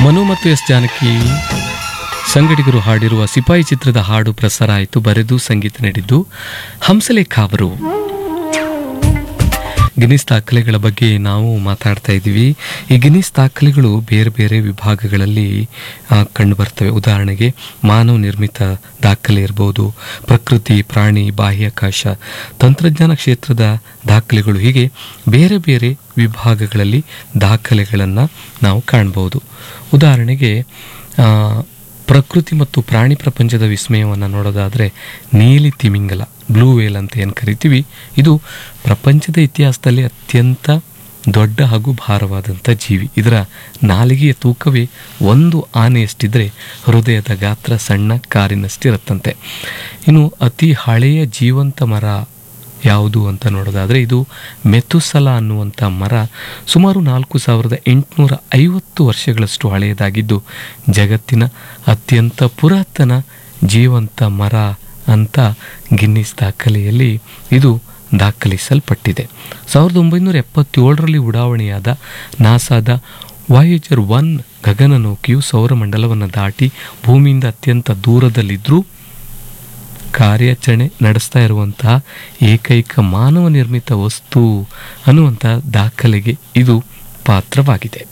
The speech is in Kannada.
ಮನು ಮತ್ತು ಎಸ್ ಜಾನಕಿ ಸಂಗಡಿಗರು ಹಾಡಿರುವ ಸಿಪಾಯಿ ಚಿತ್ರದ ಹಾಡು ಪ್ರಸಾರ ಆಯಿತು ಬರೆದು ಸಂಗೀತ ನೀಡಿದ್ದು ಹಂಸಲೇಖ ಅವರು ಗಿನ್ನಿಸ್ ದಾಖಲೆಗಳ ಬಗ್ಗೆ ನಾವು ಮಾತಾಡ್ತಾ ಇದ್ದೀವಿ ಈ ಗಿನ್ನಿಸ್ ದಾಖಲೆಗಳು ಬೇರೆ ಬೇರೆ ವಿಭಾಗಗಳಲ್ಲಿ ಆ, ಕಂಡುಬರ್ತವೆ ಉದಾಹರಣೆಗೆ ಮಾನವ ನಿರ್ಮಿತ ದಾಖಲೆ ಇರಬಹುದು ಪ್ರಕೃತಿ ಪ್ರಾಣಿ ಬಾಹ್ಯಾಕಾಶ ತಂತ್ರಜ್ಞಾನ ಕ್ಷೇತ್ರದ ದಾಖಲೆಗಳು ಹೀಗೆ ಬೇರೆ ಬೇರೆ ವಿಭಾಗಗಳಲ್ಲಿ ದಾಖಲೆಗಳನ್ನು ನಾವು ಕಾಣಬಹುದು ಉದಾಹರಣೆಗೆ ಆ, ಪ್ರಕೃತಿ ಮತ್ತು ಪ್ರಾಣಿ ಪ್ರಪಂಚದ ವಿಸ್ಮಯವನ್ನು ನೋಡೋದಾದರೆ ನೀಲಿ ತಿಮಿಂಗಲ ಬ್ಲೂ ವೇಲ್ ಅಂತ ಏನು ಕರಿತೀವಿ ಇದು ಪ್ರಪಂಚದ ಇತಿಹಾಸದಲ್ಲಿ ಅತ್ಯಂತ ದೊಡ್ಡ ಹಾಗೂ ಭಾರವಾದಂಥ ಜೀವಿ ಇದರ ನಾಲಿಗೆಯ ತೂಕವೇ ಒಂದು ಆನೆಯಷ್ಟಿದ್ರೆ ಹೃದಯದ ಗಾತ್ರ ಸಣ್ಣ ಕಾರಿನಷ್ಟಿರುತ್ತಂತೆ ಇನ್ನು ಅತಿ ಹಳೆಯ ಜೀವಂತ ಮರ ಯಾವುದು ಅಂತ ನೋಡೋದಾದರೆ ಇದು ಮೆಥುಸಲ ಅನ್ನುವಂಥ ಮರ ಸುಮಾರು ನಾಲ್ಕು ಸಾವಿರದ ಎಂಟುನೂರ ಐವತ್ತು ವರ್ಷಗಳಷ್ಟು ಹಳೆಯದಾಗಿದ್ದು ಜಗತ್ತಿನ ಅತ್ಯಂತ ಪುರಾತನ ಜೀವಂತ ಮರ ಅಂತ ಗಿನ್ನಿಸ್ ದಾಖಲೆಯಲ್ಲಿ ಇದು ದಾಖಲಿಸಲ್ಪಟ್ಟಿದೆ ಸಾವಿರದ ಒಂಬೈನೂರ ಎಪ್ಪತ್ತೇಳರಲ್ಲಿ ಉಡಾವಣೆಯಾದ ನಾಸಾದ ವಾಯೇಜರ್ ಒನ್ ಗಗನನೌಕೆಯು ಸೌರಮಂಡಲವನ್ನು ದಾಟಿ ಭೂಮಿಯಿಂದ ಅತ್ಯಂತ ದೂರದಲ್ಲಿದ್ದರೂ ಕಾರ್ಯಾಚರಣೆ ನಡೆಸ್ತಾ ಇರುವಂತಹ ಏಕೈಕ ಮಾನವ ನಿರ್ಮಿತ ವಸ್ತು ಅನ್ನುವಂಥ ದಾಖಲೆಗೆ ಇದು ಪಾತ್ರವಾಗಿದೆ